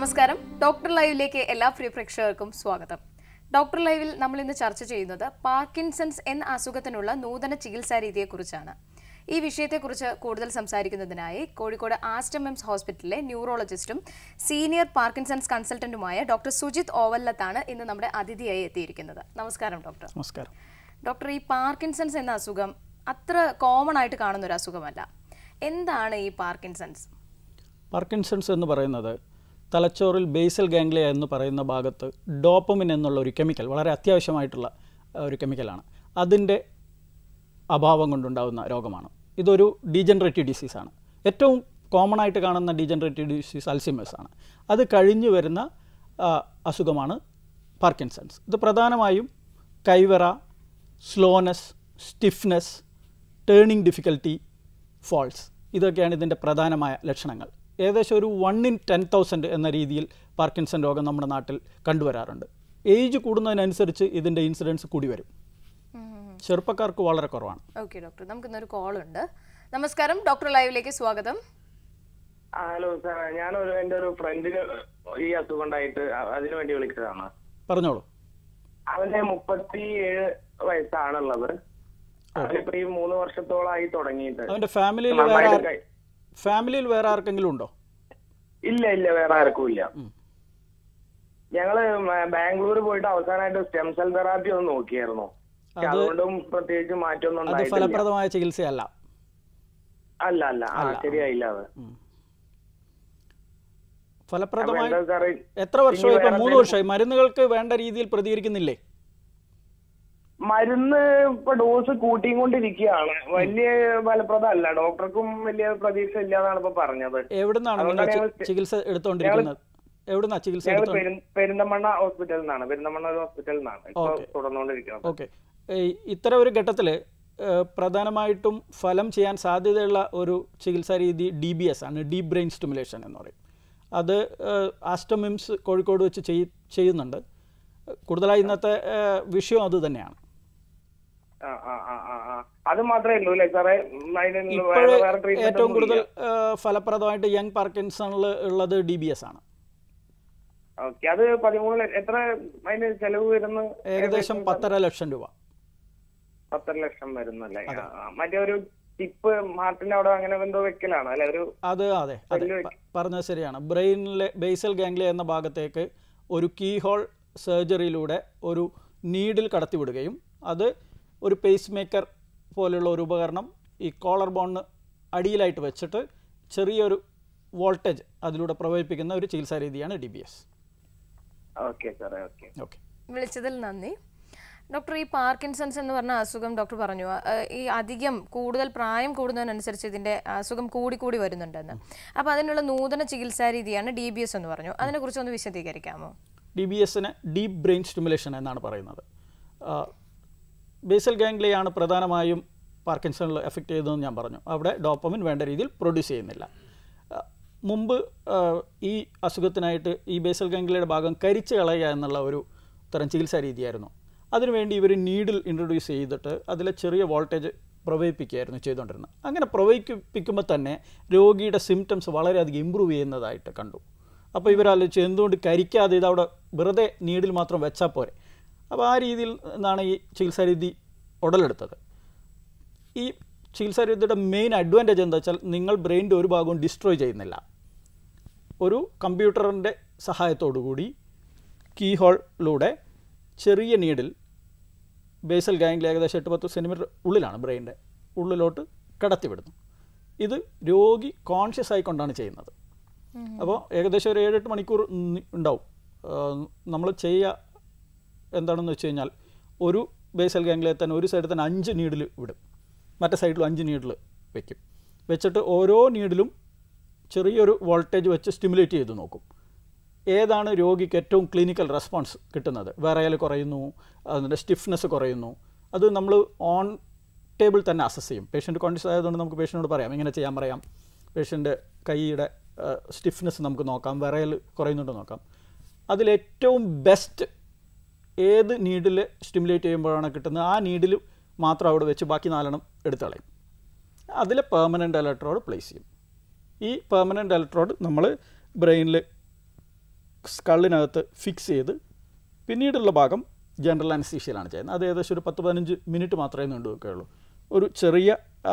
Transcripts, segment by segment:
നമസ്കാരം ഡോക്ടർ ലൈവിലേക്ക് എല്ലാ പ്രിയ പ്രേക്ഷകർക്കും സ്വാഗതം ഡോക്ടർ ലൈവിൽ നമ്മൾ ഇന്ന് ചർച്ച ചെയ്യുന്നത് പാർക്കിൻസൺസ് എന്ന അസുഖത്തിനുള്ള നൂതന ചികിത്സാ രീതിയെക്കുറിച്ചാണ് ഈ വിഷയത്തെക്കുറിച്ച് കൂടുതൽ സംസാരിക്കുന്നതിനായി കോഴിക്കോട് ആസ്റ്റമെംസ് ഹോസ്പിറ്റലിലെ ന്യൂറോളജിസ്റ്റും സീനിയർ പാർക്കിൻസൺസ് കൺസൾട്ടന്റുമായ ഡോക്ടർ സുജിത് ഓവല്ലത്താണ് ഇന്ന് നമ്മുടെ അതിഥിയായി എത്തിയിരിക്കുന്നത് നമസ്കാരം ഡോക്ടർ നമസ്കാരം ഡോക്ടർ ഈ പാർക്കിൻസൺസ് എന്ന അസുഖം അത്ര കോമൺ ആയിട്ട് കാണുന്ന ഒരു അസുഖമല്ല എന്താണ് ഈ പാർക്കിൻസൺസ് പാർക്കിൻസൺസ് എന്ന് പറയുന്നത് തലച്ചോറിൽ ബേസൽ ഗാംഗ്ലിയ എന്ന് പറയുന്ന ഭാഗത്ത് ഡോപ്പമിൻ എന്നുള്ള ഒരു കെമിക്കൽ വളരെ അത്യാവശ്യമായിട്ടുള്ള ആ, ഒരു കെമിക്കലാണ് അതിൻ്റെ അഭാവം കൊണ്ടുണ്ടാകുന്ന രോഗമാണ് ഇതൊരു ഡീജനറേറ്റീവ് ഡിസീസാണ് ഏറ്റവും കോമൺ ആയിട്ട് കാണുന്ന ഡീജനറേറ്റീവ് ഡിസീസ് അൽസിമേഴ്സ് ആണ് അത് കഴിഞ്ഞു വരുന്ന ആ, അസുഖമാണ് പാർക്കിൻസൺസ് ഇത് പ്രധാനമായും കൈവറ slowness stiffness turning difficulty falls ഇതൊക്കെയാണ് ഇതിൻ്റെ പ്രധാനമായ ലക്ഷണങ്ങൾ ഏകദേശം ഒരു വൺ ഇൻ ടെൻ തൗസൻഡ് എന്ന രീതിയിൽ പാർക്കിൻസൺ രോഗം നമ്മുടെ നാട്ടിൽ കണ്ടുവരാറുണ്ട് ഏജ് കൂടുന്നതിനനുസരിച്ച് ഇതിൻ്റെ ഇൻസിഡൻസ് കൂടി വരും ചെറുപ്പക്കാർക്ക് വളരെ കുറവാണ് ഓക്കെ ഡോക്ടർ നമുക്കിന്നൊരു കോൾ ഉണ്ട് നമസ്കാരം ഡോക്ടർ ലൈവിലേക്ക് സ്വാഗതം ആ, ഹലോ സാർ ഞാനൊരു എന്റെ ഒരു ഫ്രണ്ടിന് ഈ അസുഖം ഉണ്ടായിട്ട് അ- അതിനു വേണ്ടി വിളിച്ചതാണ് പറഞ്ഞോളൂ അവന് മുപ്പത്തി ഏഴ് വയസ്സാണുള്ളത് അവനിപ്പോ ഈ മൂന്ന് വർഷത്തോളമായി തുടങ്ങിയിട്ട് അവൻ്റെ ഫാമിലിയിൽ വേറെ നന്നായിട്ട് ആർ- കഴി- ഫാമിലിയിൽ വേറെ ആർക്കെങ്കിലും ഉണ്ടോ ഇല്ല ഇല്ല വേറെ ആർക്കും ഇല്ല ഞങ്ങള് മ- ബാംഗ്ലൂർ പോയിട്ട് അവസാനമായിട്ട് സ്റ്റെം സെൽ തെറാപ്പി ഒന്ന് നോക്കിയായിരുന്നു പക്ഷെ അതുകൊണ്ടും പ്രത്യേകിച്ച് മാറ്റമൊന്നും അത് ഉണ്ടായിട്ടില്ല ഫലപ്രദമായ ചികിത്സയല്ല അല്ല അല്ല ആ ശരിയായില്ല അത് അപ്പൊ ഫലപ്രദമായി എന്താ സാറേ എത്ര വർഷമായി ഇപ്പം വേറെ മൂന്ന് വർഷമായി മരുന്നുകൾക്ക് വേണ്ട രീതിയിൽ പ്രതികരിക്കുന്നില്ലേ മരുന്ന് ഇപ്പൊ ഡോസ് കൂട്ടിക്കൊണ്ടിരിക്കുകയാണ് വലിയ ഫലപ്രദമല്ല ഡോക്ടർക്കും വലിയ പ്രതീക്ഷ ഇല്ല എന്നാണ് ഇപ്പൊ പറഞ്ഞത് എവിടുന്നാണ് നിങ്ങൾ അതുകൊണ്ടാണ് ചി- ഞങ്ങൾ ചികിത്സ എടുത്തുകൊണ്ടിരിക്കുന്നത് എവിടുന്നാ ചികിത്സ ഞങ്ങൾ എടുത്തോ പെരും- പെരിന്തമണ്ണ ഹോസ്പിറ്റലിൽ നിന്നാണ് പെരിന്തമണ്ണ ഒരു ഹോസ്പിറ്റലിൽ നിന്നാണ് ഇപ്പൊ ഓക്കേ. തുടർന്നുകൊണ്ടിരിക്കുന്നത് ഓക്കെ ഇത്തരം ഒരു ഘട്ടത്തിൽ പ്രധാനമായിട്ടും ഫലം ചെയ്യാൻ സാധ്യതയുള്ള ഒരു ചികിത്സാ രീതി ഡി ബി എസ് ആണ് ഡീപ് ബ്രെയിൻ സ്റ്റിമുലേഷൻ എന്ന് പറയും അത് ആസ്റ്റമിംസ് കോഴിക്കോട് വെച്ച് ചെയ് ചെയ്യുന്നുണ്ട് കൂടുതലായി ഇന്നത്തെ ഏഹ്, വിഷയം അത് തന്നെയാണ് ആ, ആ, ആ, ആ, ആ. അത് മാത്രമേ ഉള്ളൂ അല്ലേ സാറേ ഉം, അതിന് ഇപ്പോൾ വേറെ വേറെ ട്രീറ്റ്മെന്റ് ഏറ്റവും കൂടുതൽ ഏഹ്, ഫലപ്രദമായിട്ട് യങ് പാർക്കിൻസണിൽ ഉള്ളത് ഡി ബി എസ് ആണ് ഓക്കെ അത് പതിമൂന്ന് ല- എത്ര അതിന് ചെലവ് വരുന്നു ഏകദേശം പത്തര ലക്ഷം രൂപ പത്തര ലക്ഷം വരുന്നല്ലേ ആ, ആ. മറ്റേ ഒരു ടിപ്പ് ഹാർട്ടിന്റെ അവിടെ അങ്ങനെ എന്തോ വെക്കലാണ് അല്ലെ ഒരു അത് അതെ അതെ വലിയ പ- പറഞ്ഞത് ശരിയാണ് ബ്രെയിനിലെ ബേസൽ ഗാംഗ്ലിയ എന്ന ഭാഗത്തേക്ക് ഒരു കീ ഹോൾ സർജറിയിലൂടെ ഒരു നീഡിൽ കടത്തിവിടുകയും അത് ഒരു പേസ് മേക്കർ പോലെയുള്ള ഒരു ഉപകരണം ഈ കോളർ ബോണിന് അടിയിലായിട്ട് വെച്ചിട്ട് ചെറിയൊരു വോൾട്ടേജ് അതിലൂടെ പ്രവഹിപ്പിക്കുന്ന ഒരു ചികിത്സാ രീതിയാണ് ഡി ബി എസ് ഓക്കെ സാറേ ഓക്കെ ഓക്കെ വിളിച്ചതിൽ നന്ദി ഡോക്ടർ ഈ പാർക്കിൻസൺസ് എന്ന് പറഞ്ഞ അസുഖം ഡോക്ടർ പറഞ്ഞു ആ, ഈ അധികം കൂടുതൽ പ്രായം കൂടുന്നതിനനുസരിച്ച് ഇതിന്റെ അസുഖം കൂടി കൂടി വരുന്നുണ്ടെന്ന് അപ്പോൾ അതിനുള്ള നൂതന ചികിത്സാ രീതിയാണ് ഡി ബി എസ് എന്ന് പറഞ്ഞു അതിനെക്കുറിച്ച് ഒന്ന് വിശദീകരിക്കാമോ ഡി ബി എസിന് ഡീപ്പ് ബ്രെയിൻ സ്റ്റിമുലേഷൻ എന്നാണ് പറയുന്നത് ആ, ബേസൽ ഗാംഗ്ലിയാണ് പ്രധാനമായും പാർക്കിൻസണിൽ എഫക്റ്റ് ചെയ്തതെന്ന് ഞാൻ പറഞ്ഞു അവിടെ ഡോപ്പമിൻ വേണ്ട രീതിയിൽ പ്രൊഡ്യൂസ് ചെയ്യുന്നില്ല ആ, മുമ്പ് ആ, ഈ അസുഖത്തിനായിട്ട് ഈ ബേസൽ ഗാംഗ്ലിയുടെ ഭാഗം കരിച്ച് കളയുക എന്നുള്ള ഒരു തരം ചികിത്സാ രീതിയായിരുന്നു അതിനുവേണ്ടി ഇവർ നീഡിൽ ഇൻട്രൊഡ്യൂസ് ചെയ്തിട്ട് അതിലെ ചെറിയ വോൾട്ടേജ് പ്രവഹിപ്പിക്കുകയായിരുന്നു ചെയ്തുകൊണ്ടിരുന്നത് അങ്ങനെ പ്രവഹിപ്പിക്കുമ്പോൾ തന്നെ രോഗിയുടെ സിംറ്റംസ് വളരെയധികം ഇമ്പ്രൂവ് ചെയ്യുന്നതായിട്ട് കണ്ടു അപ്പോൾ ഇവരാലോചിച്ച് എന്തുകൊണ്ട് കരിക്കാതെ ഇത് അവിടെ വെറുതെ നീഡിൽ മാത്രം വെച്ചാൽ പോരെ അപ്പോൾ ആ രീതിയിൽ നിന്നാണ് ഈ ചികിത്സാ രീതി ഉടലെടുത്തത് ഈ ചികിത്സാ രീതിയുടെ മെയിൻ അഡ്വാൻറ്റേജ് എന്താ വെച്ചാൽ നിങ്ങൾ ബ്രെയിനിൻ്റെ ഒരു ഭാഗവും ഡിസ്ട്രോയ് ചെയ്യുന്നില്ല ഒരു കമ്പ്യൂട്ടറിൻ്റെ സഹായത്തോടുകൂടി കീ ഹോളിലൂടെ ചെറിയ നീഡിൽ ബേസൽ ഗാംഗിൽ ഏകദേശം എട്ട് പത്ത് സെൻറ്റിമീറ്റർ ഉള്ളിലാണ് ബ്രെയിനിൻ്റെ ഉള്ളിലോട്ട് കടത്തിവിടുന്നു ഇത് രോഗി കോൺഷ്യസ് ആയിക്കൊണ്ടാണ് ചെയ്യുന്നത് അപ്പോൾ ഏകദേശം ഒരു ഏഴെട്ട് മണിക്കൂർ നി- ഉണ്ടാവും നമ്മൾ ചെയ്യുക എന്താണെന്ന് വെച്ച് കഴിഞ്ഞാൽ ഒരു ബേസൽ ഗാംഗ്ലിയെ തന്നെ ഒരു സൈഡിൽ തന്നെ അഞ്ച് നീഡിൽ വിടും മറ്റേ സൈഡിലും അഞ്ച് നീഡിൽ വെക്കും വെച്ചിട്ട് ഓരോ നീഡിലും ചെറിയൊരു വോൾട്ടേജ് വെച്ച് സ്റ്റിമുലേറ്റ് ചെയ്ത് നോക്കും ഏതാണ് രോഗിക്ക് ഏറ്റവും ക്ലിനിക്കൽ റെസ്പോൺസ് കിട്ടുന്നത് വിറയൽ കുറയുന്നു അതിൻ്റെ സ്റ്റിഫ്നെസ് കുറയുന്നു അത് നമ്മൾ ഓൺ ടേബിൾ തന്നെ അസസ് ചെയ്യും പേഷ്യൻ്റ് കോൺഷ്യസ് ആയതുകൊണ്ട് നമുക്ക് പേഷ്യനോട് പറയാം ഇങ്ങനെ ചെയ്യാൻ പറയാം പേഷ്യൻ്റെ കൈയുടെ സ്റ്റിഫ്നെസ് നമുക്ക് നോക്കാം വിറയൽ കുറയുന്നുണ്ടോ നോക്കാം അതിലേറ്റവും ബെസ്റ്റ് ഏത് നീഡിൽ സ്റ്റിമുലേറ്റ് ചെയ്യുമ്പോഴാണ് കിട്ടുന്നത് ആ നീഡിൽ മാത്രം അവിടെ വെച്ച് ബാക്കി നാലെണ്ണം എടുത്ത് കളയും അതിൽ പെർമനൻ്റ് ഇലക്ട്രോഡ് പ്ലേസ് ചെയ്യും ഈ പെർമനൻ്റ് ഇലക്ട്രോഡ് നമ്മൾ ബ്രെയിനിൽ സ്കള്ളിനകത്ത് ഫിക്സ് ചെയ്ത് പിന്നീടുള്ള ഭാഗം ജനറൽ അനസ്തീഷ്യയിലാണ് ചെയ്യുന്നത് അത് ഏകദേശം ഒരു പത്ത് പതിനഞ്ച് മിനിറ്റ് മാത്രമേ നീണ്ടു വെക്കുകയുള്ളൂ ഒരു ചെറിയ ആ,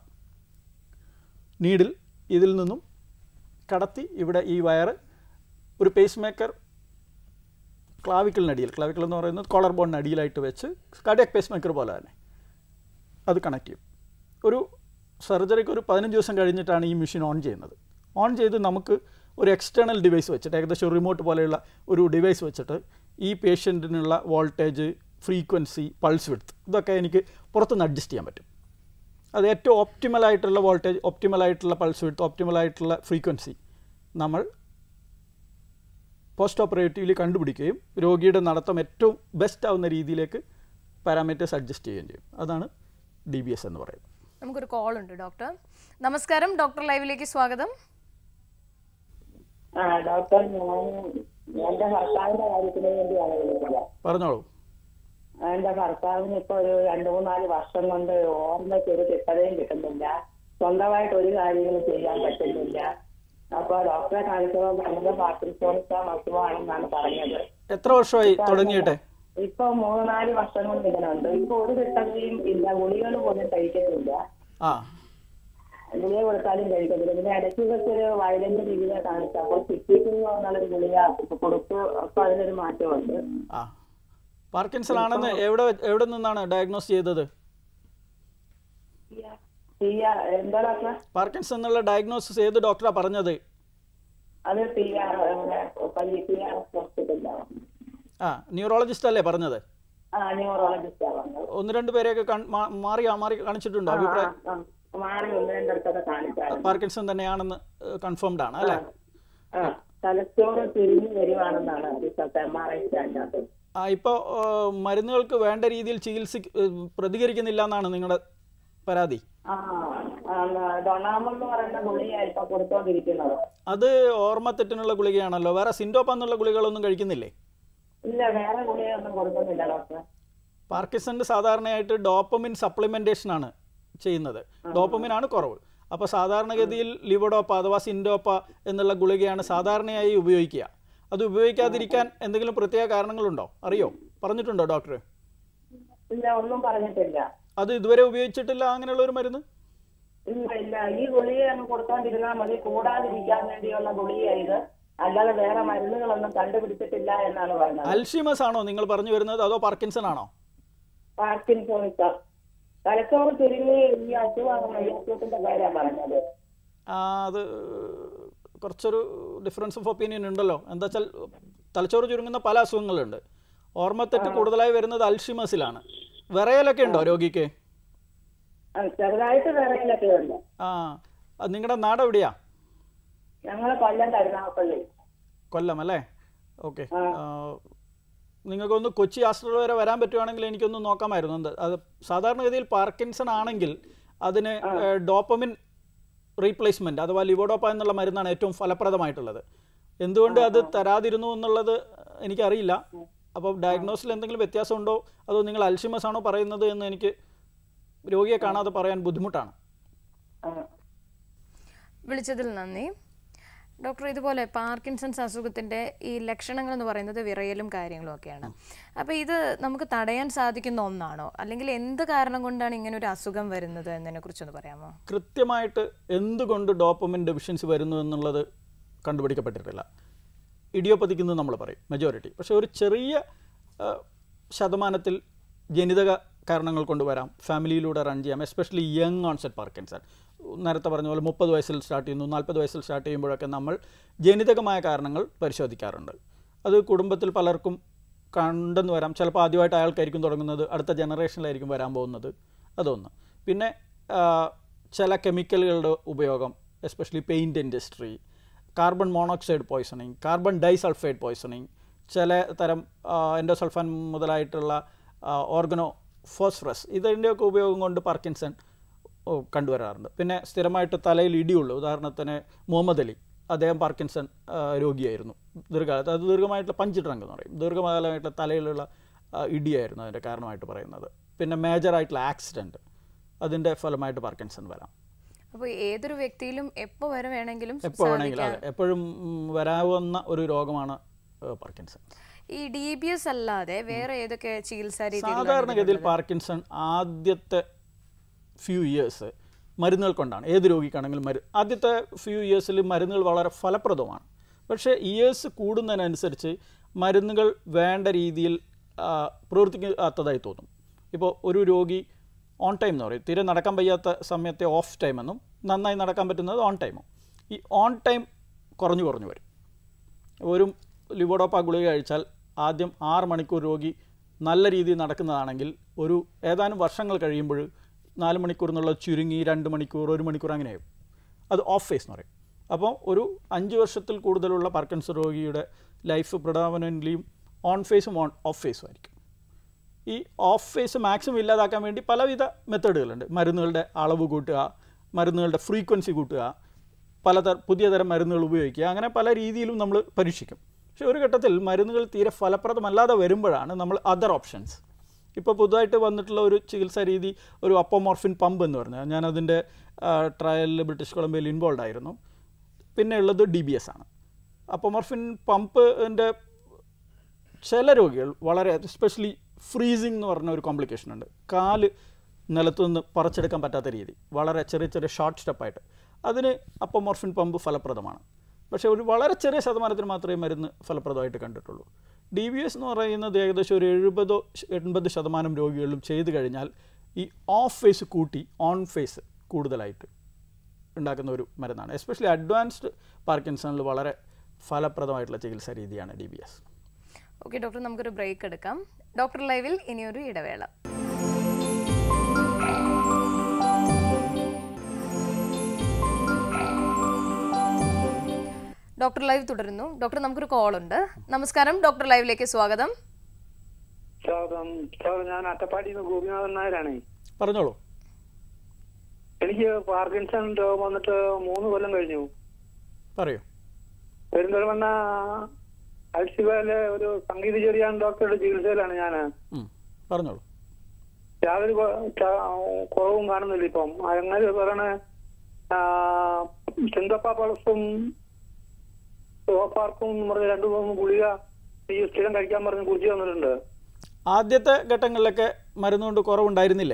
നീഡിൽ ഇതിൽ നിന്നും കടത്തി ഇവിടെ ഈ വയറ് ഒരു പേസ് മേക്കർ ക്ലാവിക്കലിനടിയിൽ ക്ലാവിക്കൽ എന്ന് പറയുന്നത് കോളർ ബോണിന് അടിയിലായിട്ട് വെച്ച് കാർഡിയാക് പേസ് മേക്കർ പോലെ തന്നെ അത് കണക്ട് ചെയ്യും ഒരു സർജറിക്ക് ഒരു പതിനഞ്ച് ദിവസം കഴിഞ്ഞിട്ടാണ് ഈ മെഷീൻ ഓൺ ചെയ്യുന്നത് ഓൺ ചെയ്ത് നമുക്ക് ഒരു എക്സ്റ്റേണൽ ഡിവൈസ് വെച്ചിട്ട് ഏകദേശം ഒരു റിമോട്ട് പോലെയുള്ള ഒരു ഡിവൈസ് വെച്ചിട്ട് ഈ പേഷ്യൻറ്റിനുള്ള വോൾട്ടേജ് ഫ്രീക്വൻസി പൾസ് വിഡ്ത്ത് ഇതൊക്കെ എനിക്ക് പുറത്തുനിന്ന് അഡ്ജസ്റ്റ് ചെയ്യാൻ പറ്റും അത് ഏറ്റവും ഒപ്റ്റിമൽ ആയിട്ടുള്ള വോൾട്ടേജ് ഒപ്റ്റിമൽ ആയിട്ടുള്ള പൾസ് വിഡ്ത്ത് ഒപ്റ്റിമൽ ആയിട്ടുള്ള ഫ്രീക്വൻസി നമ്മൾ പോസ്റ്റ് ഓപ്പറേറ്റീവ്ലി കണ്ടുപിടിക്കുകയും രോഗിയുടെ നടത്തം ഏറ്റവും ബെസ്റ്റ് ആവുന്ന രീതിയിലേക്ക് പാരാമീറ്റേഴ്സ് അഡ്ജസ്റ്റ് ചെയ്യുകയും ചെയ്യും അതാണ് ഡി ബി എസ് എന്ന് പറയുന്നത് നമുക്കൊരു കോൾ ഉണ്ട് ഡോക്ടർ നമസ്കാരം ഡോക്ടർ ലൈവിലേക്ക് സ്വാഗതം ആ ഡോക്ടർ ഞാൻ എന്റെ ഭർത്താവിന്റെ കാര്യത്തിന് വേണ്ടിയാണ് വിളിച്ചത് പറഞ്ഞോളൂ എന്റെ ഭർത്താവിന് ഇപ്പൊ ഒരു രണ്ടു മൂന്നാല് വർഷം കൊണ്ട് ഓർമ്മയ്ക്ക് ഒരു കിട്ടതയും കിട്ടുന്നില്ല സ്വന്തമായിട്ട് ഒരു കാര്യങ്ങളും ചെയ്യാൻ പറ്റുന്നില്ല അപ്പൊ ഡോക്ടറെ കാണിച്ചപ്പോൾ പറഞ്ഞത് പാർക്കിൻസോൺസ് അസുഖമാണെന്നാണ് പറഞ്ഞത് എത്ര വർഷമായി തുടങ്ങിയിട്ടെ ഇപ്പൊ മൂന്ന് നാല് വർഷം കൊണ്ട് ഇങ്ങനെയുണ്ട് ഇപ്പൊ ഒരു കിട്ടതയും ഇല്ല ഗുളികൾ പോലും കഴിക്കത്തില്ല ആ ഗുളിക കൊടുത്താലും കഴിക്കത്തില്ല പിന്നെ ഇടയ്ക്ക് വെച്ചൊരു വയലന്റ് രീതിയിലെ കാണിച്ചപ്പോൾ സിറ്റിക്കുന്ന എന്നുള്ളൊരു ഗുളിക കൊടുത്തു അപ്പൊ അതിനൊരു മാറ്റമുണ്ട് ആ പാർക്കിൻസൺ ആണെന്ന് എവിടെ വെ- എവിടെ നിന്നാണ് ഡയഗ്നോസ് ചെയ്തത് തീയ എന്താ ഡോക്ടർ പാർക്കിൻസൺ എന്നുള്ള ഡയഗ്നോസിസ് ഏത് ഡോക്ടറാണ് പറഞ്ഞത് അത് തീയ ഇവിടെ പള്ളി തീയ ഹോസ്പിറ്റലിലാണ് ആ ന്യൂറോളജിസ്റ്റ് അല്ലേ പറഞ്ഞത് ആ ന്യൂറോളജിസ്റ്റാ പറഞ്ഞത് ഒന്ന് രണ്ട് പേരെയൊക്കെ കൺ- മാ- മാറി മാറി കാണിച്ചിട്ടുണ്ടോ ആ, അഭിപ്രായം ആ, മാറി ഒന്ന് രണ്ടിടത്തൊക്കെ കാണിച്ചായിരുന്നു പാർക്കിൻസൺ തന്നെയാണെന്ന് കൺഫേംഡ് ആണ് അല്ലേ ആ തലച്ചോറ് തിരിഞ്ഞു വരുവാണെന്നാണ് റിസൾട്ട് എം ആർ ഐ സ്കാനിനകത്ത് ആ ഇപ്പോൾ മരുന്നുകൾക്ക് വേണ്ട രീതിയിൽ ചികിത്സ പ്രതികരിക്കുന്നില്ല എന്നാണ് നിങ്ങളുടെ പരാതി ആ ഡൊണാമൽ എന്ന് പറയുന്ന ഗുളികയാണ് ഇപ്പൊ കൊടുത്തോണ്ടിരിക്കുന്നത് അത് ഓർമ്മത്തെറ്റിനുള്ള ഗുളികയാണല്ലോ വേറെ സിൻഡോപ്പ എന്നുള്ള ഗുളികളൊന്നും കഴിക്കുന്നില്ലേ ഇല്ല വേറെ ഗുളികയൊന്നും കൊടുക്കുന്നില്ല ഡോക്ടർ പാർക്കിസന്റെ സാധാരണയായിട്ട് ഡോപ്പമിൻ സപ്ലിമെന്റേഷൻ ആണ് ചെയ്യുന്നത് ഡോപ്പമിൻ ആണ് കുറവ് അപ്പോൾ സാധാരണഗതിയിൽ ലിവഡോപ്പ അഥവാ സിൻഡോപ്പ എന്നുള്ള ഗുളികയാണ് സാധാരണയായി ഉപയോഗിക്കുക അത് ഉപയോഗിക്കാതിരിക്കാൻ എന്തെങ്കിലും പ്രത്യേക കാരണങ്ങളുണ്ടോ അറിയോ പറഞ്ഞിട്ടുണ്ടോ ഡോക്ടർ ഇല്ല ഒന്നും പറഞ്ഞിട്ടില്ല അത് ഇതുവരെ ഉപയോഗിച്ചിട്ടില്ല അങ്ങനെയുള്ള ഒരു മരുന്ന് ഇല്ല ഇല്ല ഈ ഗുളിക അങ്ങ് കൊടുത്തോണ്ടിരുന്നാൽ മതി കൂടാതിരിക്കാൻ വേണ്ടിയുള്ള ഗുളിക ഇത് അല്ലാതെ വേറെ മരുന്നുകളൊന്നും കണ്ടുപിടിച്ചിട്ടില്ല എന്നാണ് പറഞ്ഞത് അൽഷിമസ് ആണോ നിങ്ങൾ പറഞ്ഞു വരുന്നത് അതോ പാർക്കിൻസൺ ആണോ പാർക്കിൻസോണിക്ക തലച്ചോറ് തിരിഞ്ഞ് ഈ അസുഖമാണ് ഈ അസുഖത്തിന്റെ പേരാ പറഞ്ഞത് ആ, അത് കുറച്ചൊരു ഡിഫറൻസ് ഓഫ് ഒപ്പീനിയൻ ഉണ്ടല്ലോ എന്താ വെച്ചാൽ തലച്ചോറ് ചുരുങ്ങുന്ന പല അസുഖങ്ങളുണ്ട് ഓർമ്മത്തെറ്റ് കൂടുതലായി വരുന്നത് അൽഷിമസിലാണ് വിറയലൊക്കെ ഉണ്ടോ രോഗിക്ക് ആ, ചെറുതായിട്ട് വിറയിലൊക്കെ ഉണ്ട് ആ അത് നിങ്ങളുടെ നാട് എവിടെയാ ഞങ്ങള് കൊല്ലം കരുനാഗപ്പള്ളി കൊല്ലം അല്ലേ ഓക്കെ നിങ്ങൾക്കൊന്ന് കൊച്ചി ആസ്ട്രൽ വരെ വരാൻ പറ്റുവാണെങ്കിൽ എനിക്കൊന്ന് നോക്കാമായിരുന്നു എന്ത് അത് സാധാരണഗതിയിൽ പാർക്കിൻസൺ ആണെങ്കിൽ അതിന് ഡോപ്പമിൻ റീപ്ലേസ്മെൻറ്റ് അഥവാ ലിവോഡോപ്പ എന്നുള്ള മരുന്നാണ് ഏറ്റവും ഫലപ്രദമായിട്ടുള്ളത് എന്തുകൊണ്ട് അത് തരാതിരുന്നു എന്നുള്ളത് എനിക്കറിയില്ല അപ്പോൾ ഡയഗ്നോസിൽ എന്തെങ്കിലും വ്യത്യാസമുണ്ടോ അതോ നിങ്ങൾ അൽഷിമസ് ആണോ പറയുന്നത് എന്ന് എനിക്ക് രോഗിയെ കാണാതെ പറയാൻ ബുദ്ധിമുട്ടാണ് ആ. വിളിച്ചതിൽ നന്ദി ഡോക്ടർ ഇതുപോലെ പാർക്കിൻസൺസ് അസുഖത്തിന്റെ ഈ ലക്ഷണങ്ങൾ എന്ന് പറയുന്നത് വിറയലും കാര്യങ്ങളും ഒക്കെയാണ് അപ്പോൾ ഇത് നമുക്ക് തടയാൻ സാധിക്കുന്ന ഒന്നാണോ അല്ലെങ്കിൽ എന്ത് കാരണം കൊണ്ടാണ് ഇങ്ങനെ ഒരു അസുഖം വരുന്നത് എന്നതിനെ കുറിച്ചൊന്ന് പറയാമോ കൃത്യമായിട്ട് എന്തുകൊണ്ട് ഡോപ്പമിൻ ഡെഫിഷ്യൻസി വരുന്നു എന്നുള്ളത് കണ്ടുപിടിക്കപ്പെട്ടിട്ടില്ല ഇഡിയോപ്പതിക്ക് എന്ന് നമ്മൾ പറയും മെജോറിറ്റി പക്ഷേ ഒരു ചെറിയ ആ, ശതമാനത്തിൽ ജനിതക കാരണങ്ങൾ കൊണ്ട് വരാം ഫാമിലിയിലൂടെ റൺ ചെയ്യാം എസ്പെഷ്യലി യങ് ഓൺസെറ്റ് പാർക്കിൻസൺ നേരത്തെ പറഞ്ഞ പോലെ മുപ്പത് വയസ്സിൽ സ്റ്റാർട്ട് ചെയ്യുന്നു നാൽപ്പത് വയസ്സിൽ സ്റ്റാർട്ട് ചെയ്യുമ്പോഴൊക്കെ നമ്മൾ ജനിതകമായ കാരണങ്ങൾ പരിശോധിക്കാറുണ്ട് അത് കുടുംബത്തിൽ പലർക്കും കണ്ടെന്ന് വരാം ചിലപ്പോൾ ആദ്യമായിട്ട് അയാൾക്കായിരിക്കും തുടങ്ങുന്നത് അടുത്ത ജനറേഷനിലായിരിക്കും വരാൻ പോകുന്നത് അതൊന്ന് പിന്നെ ആ, ചില കെമിക്കലുകളുടെ ഉപയോഗം especially paint industry carbon monoxide poisoning carbon disulphide poisoning ചില തരം എൻഡോസൾഫാൻ മുതലായിട്ടുള്ള ഓർഗനോ ഫോസ്ഫറസ് ഇതിൻ്റെയൊക്കെ ഉപയോഗം കൊണ്ട് പാർക്കിൻസൺ ഓ, കണ്ടുവരാറുണ്ട് പിന്നെ സ്ഥിരമായിട്ട് തലയിൽ ഇടിയുള്ളൂ ഉദാഹരണത്തിന് മുഹമ്മദ് അലി അദ്ദേഹം പാർക്കിൻസൺ ആ, രോഗിയായിരുന്നു ദീർഘകാലത്ത് അത് ദീർഘമായിട്ടുള്ള പഞ്ച് ട്രങ്ക് എന്ന് പറയും ദീർഘകാലമായിട്ടുള്ള തലയിലുള്ള ആ, ഇടിയായിരുന്നു അതിൻ്റെ കാരണമായിട്ട് പറയുന്നത് പിന്നെ മേജറായിട്ടുള്ള ആക്സിഡൻറ്റ് അതിൻ്റെ ഫലമായിട്ട് പാർക്കിൻസൺ വരാം അപ്പോൾ ഏതൊരു വ്യക്തിയിലും എപ്പോൾ വരെ വേണമെങ്കിലും എപ്പോൾ വേണമെങ്കിലും അതെ എപ്പോഴും ഉം, വരാവുന്ന ഒരു രോഗമാണ് പാർക്കിൻസൺ ഈ ഡി ബി എസ് അല്ലാതെ വേറെ ഏതൊക്കെ ചികിത്സാ രീതികൾ സാധാരണഗതിയിൽ പാർക്കിൻസൺ ആദ്യത്തെ ഫ്യൂ ഇയേഴ്സ് മരുന്നുകൾ കൊണ്ടാണ് ഏത് രോഗിക്കാണെങ്കിലും മരു ആദ്യത്തെ ഫ്യൂ ഇയേഴ്സിൽ മരുന്നുകൾ വളരെ ഫലപ്രദമാണ് പക്ഷേ ഇയേഴ്സ് കൂടുന്നതിനനുസരിച്ച് മരുന്നുകൾ വേണ്ട രീതിയിൽ ആ, പ്രവർത്തിക്കാത്തതായി തോന്നും ഇപ്പോൾ ഒരു രോഗി ഓൺ ടൈം എന്ന് പറയും തീരെ നടക്കാൻ വയ്യാത്ത സമയത്തെ ഓഫ് ടൈം എന്നും നന്നായി നടക്കാൻ പറ്റുന്നത് ഓൺ ടൈമും ഈ ഓൺ ടൈം കുറഞ്ഞു കുറഞ്ഞു വരും ഒരു ലിവോഡോപ്പ ഗുളിക കഴിച്ചാൽ ആദ്യം ആറ് മണിക്കൂർ രോഗി നല്ല രീതിയിൽ നടക്കുന്നതാണെങ്കിൽ ഒരു ഏതാനും വർഷങ്ങൾ കഴിയുമ്പോൾ നാല് മണിക്കൂർ എന്നുള്ളത് ചുരുങ്ങി രണ്ട് മണിക്കൂർ ഒരു മണിക്കൂർ അങ്ങനെയാവും അത് ഓഫ് ഫേസ് എന്ന് പറയും അപ്പോൾ ഒരു അഞ്ച് വർഷത്തിൽ കൂടുതലുള്ള പാർക്കിൻസൺ രോഗിയുടെ ലൈഫ് പ്രഡാമനൻ്റ്ലിയും ഓൺ ഫേസും ഓൺ ഓഫ് ഫേസും ആയിരിക്കും ഈ ഓഫ് ഫേസ് മാക്സിമം ഇല്ലാതാക്കാൻ വേണ്ടി പലവിധ മെത്തേഡുകളുണ്ട് മരുന്നുകളുടെ അളവ് കൂട്ടുക മരുന്നുകളുടെ ഫ്രീക്വൻസി കൂട്ടുക പലതര പുതിയ തരം മരുന്നുകൾ ഉപയോഗിക്കുക അങ്ങനെ പല രീതിയിലും നമ്മൾ പരീക്ഷിക്കും പക്ഷേ ഒരു ഘട്ടത്തിൽ മരുന്നുകൾ തീരെ ഫലപ്രദമല്ലാതെ വരുമ്പോഴാണ് നമ്മൾ അതർ ഓപ്ഷൻസ് ഇപ്പോൾ പുതുതായിട്ട് വന്നിട്ടുള്ള ഒരു ചികിത്സാ രീതി ഒരു അപ്പോമോർഫിൻ പമ്പ് എന്ന് പറഞ്ഞാൽ ഞാൻ അതിൻ്റെ ട്രയലിൽ ബ്രിട്ടീഷ് കൊളംബിയയിൽ ഇൻവോൾവ് ആയിരുന്നു പിന്നെ ഉള്ളത് ഡി ബി എസ് ആണ് അപ്പോമോർഫിൻ പമ്പിൻ്റെ ചില രോഗികൾ വളരെ എസ്പെഷ്യലി ഫ്രീസിങ് എന്ന് പറഞ്ഞ ഒരു കോംപ്ലിക്കേഷൻ ഉണ്ട് കാല് നിലത്തു നിന്ന് പറിച്ചെടുക്കാൻ പറ്റാത്ത രീതി വളരെ ചെറിയ ചെറിയ ഷോർട്ട് സ്റ്റെപ്പായിട്ട് അതിന് അപ്പോമോർഫിൻ പമ്പ് ഫലപ്രദമാണ് പക്ഷേ ഒരു വളരെ ചെറിയ ശതമാനത്തിന് മാത്രമേ മരുന്ന് ഫലപ്രദമായിട്ട് കണ്ടിട്ടുള്ളൂ ഡി ബി എസ് എന്ന് പറയുന്നത് ഏകദേശം ഒരു എഴുപതോ എൺപത് ശതമാനം രോഗികളിലും ചെയ്തു കഴിഞ്ഞാൽ ഈ ഓഫ് ഫേസ് കൂട്ടി ഓൺ ഫേസ് കൂടുതലായിട്ട് ഉണ്ടാക്കുന്ന ഒരു മരുന്നാണ് എസ്പെഷ്യലി അഡ്വാൻസ്ഡ് പാർക്കിൻസണിൽ വളരെ ഫലപ്രദമായിട്ടുള്ള ചികിത്സാ രീതിയാണ് D B S okay doctor നമുക്കൊരു ബ്രേക്ക് എടുക്കാം ഡോക്ടർ ലൈവിൽ ഇനിയൊരു ഇടവേള ഡോക്ടർ ലൈവ് തുടരുന്നു ഡോക്ടർ നമുക്കൊരു കോൾ ഉണ്ട് നമസ്കാരം ഡോക്ടർ ലൈവിലേക്ക് സ്വാഗതം സ്വാഗതം സ്വാഗതം ഞാൻ അട്ടപ്പാടിയിൽ നിന്ന് ഗോപിനാഥൻ നായരാണേ പറഞ്ഞോളൂ എനിക്ക് പാർക്കിൻസൺ രോഗം വന്നിട്ട് മൂന്ന് കൊല്ലം കഴിഞ്ഞു പറയൂ പെരിന്തൽമണ്ണ അൽസിബയിലെ ഒരു സംഗീത ചെറിയാൻ ഡോക്ടറുടെ ചികിത്സയിലാണ് ഞാൻ ഉം, പറഞ്ഞോളൂ യാതൊരു കൊ- ച- കുറവും കാണുന്നില്ല ഇപ്പം അങ്ങനെ പറയണ ചിന്തപ്പ പളസും സോപ്പാർക്കും എന്ന് പറഞ്ഞ രണ്ടു മൂന്ന് ഗുളിക ഈ സ്ഥിരം കഴിക്കാൻ പറഞ്ഞ് കുറിച്ച് തന്നിട്ടുണ്ട് ആദ്യത്തെ ഘട്ടങ്ങളിലൊക്കെ മരുന്ന് കൊണ്ട് കുറവുണ്ടായിരുന്നില്ലേ